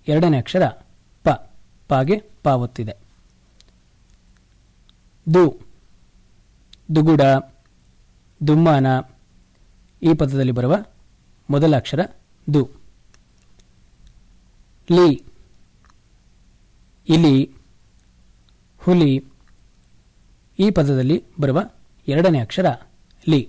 ಎರಡನೇ ಅಕ್ಷರ ಪ ಪಾಗೆ ಪ ಒತ್ತಿದೆ ದು ದುಗುಡ ದುಮ್ಮಾನ ಈ ಪದದಲ್ಲಿ ಬರುವ ಮೊದಲ ಅಕ್ಷರ ದು ಲಿ ಇಲಿ ಹುಲಿ ಈ ಪದದಲ್ಲಿ ಬರುವ ಎರಡನೇ ಅಕ್ಷರ ಲಿ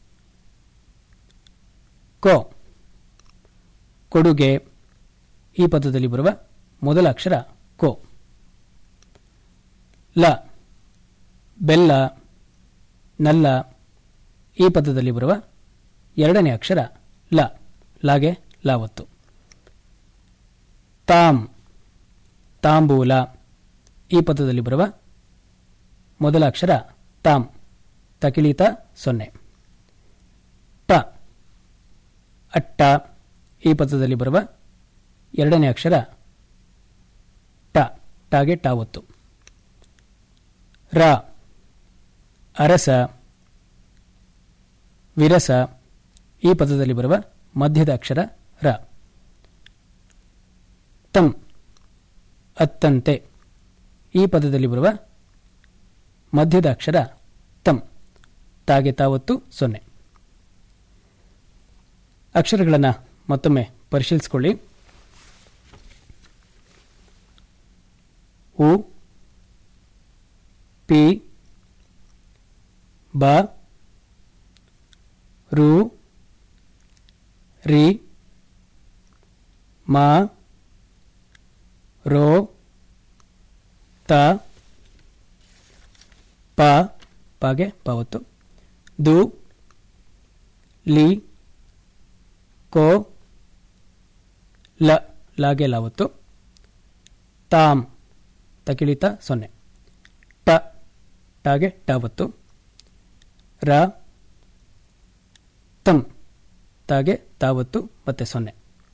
ಕೋ ಕೊಡುಗೆ ಈ ಪದದಲ್ಲಿ ಬರುವ ಮೊದಲ ಅಕ್ಷರ ಕೋ ಲ ಬೆಲ್ಲ ನಲ್ಲ ಈ ಪದದಲ್ಲಿ ಬರುವ ಎರಡನೇ ಅಕ್ಷರ ಲ ಲಾಗೆ ಲಾವತ್ತು ತಾಮ್ ತಾಂಬೂಲ ಈ ಪದದಲ್ಲಿ ಬರುವ ಮೊದಲ ಅಕ್ಷರ ತಾಮ್ ತಕಿಳಿತ ಸೊನ್ನೆ ಟ ಅಟ್ಟ ಈ ಪದದಲ್ಲಿ ಬರುವ ಎರಡನೇ ಅಕ್ಷರ ಟ ಟಾಗೆ ಟ ಒತ್ತು ರ ಅರಸ ವಿರಸ ಈ ಪದದಲ್ಲಿ ಬರುವ ಮಧ್ಯದ ಅಕ್ಷರ ರ ತಂ ಅತ್ತಂತೆ ಈ ಪದದಲ್ಲಿ ಬರುವ ಮಧ್ಯದ ಅಕ್ಷರ ತಂ ತಾಗೆ ತಾವತ್ತು ಸೊನ್ನೆ ಅಕ್ಷರಗಳನ್ನು ಮತ್ತೊಮ್ಮೆ ಪರಿಶೀಲಿಸಿಕೊಳ್ಳಿ ಉ ಪಿ ಬ ರು ರಿ ಮ ರೋ ತ ಪ ಪಾಗೆ ಪಾವತ್ತು ದು ಲಿ ಕೋ ಲ ಲಾಗೆ ಲಾವತ್ತು ತಾಮ್ ತಕಿಳಿತ ಸೊನ್ನೆ ಟ ಟಾಗೆ ಟಾವತ್ತು ರ ತಂ ತಾಗೆ ತಾವತ್ತು ಮತ್ತೆ ಸೊನ್ನೆ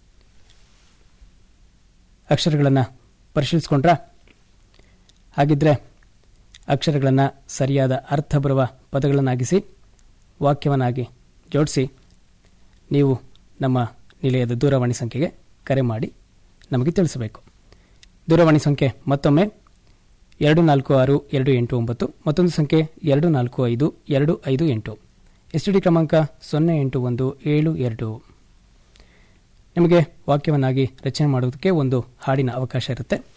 ಅಕ್ಷರಗಳನ್ನು ಪರಿಶೀಲಿಸ್ಕೊಂಡ್ರಾ ಹಾಗಿದ್ರೆ ಅಕ್ಷರಗಳನ್ನು ಸರಿಯಾದ ಅರ್ಥ ಬರುವ ಪದಗಳನ್ನಾಗಿಸಿ ವಾಕ್ಯವನ್ನಾಗಿ ಜೋಡಿಸಿ ನೀವು ನಮ್ಮ ನಿಲಯದ ದೂರವಾಣಿ ಸಂಖ್ಯೆಗೆ ಕರೆ ಮಾಡಿ ನಮಗೆ ತಿಳಿಸಬೇಕು ದೂರವಾಣಿ ಸಂಖ್ಯೆ ಮತ್ತೊಮ್ಮೆ ಎರಡು ನಾಲ್ಕು ಆರು ಎರಡು ಎಂಟು ಒಂಬತ್ತು ಮತ್ತೊಂದು ಸಂಖ್ಯೆ ಎರಡು ನಾಲ್ಕು ಐದು ಎರಡು ಐದು ಎಂಟು ಎಸ್ ಡಿ ಕ್ರಮಾಂಕ ಸೊನ್ನೆ ಎಂಟು ಒಂದು ಏಳು ಎರಡು ನಿಮಗೆ ವಾಕ್ಯವನ್ನಾಗಿ ರಚನೆ ಮಾಡುವುದಕ್ಕೆ ಒಂದು ಹಾಡಿನ ಅವಕಾಶ ಇರುತ್ತೆ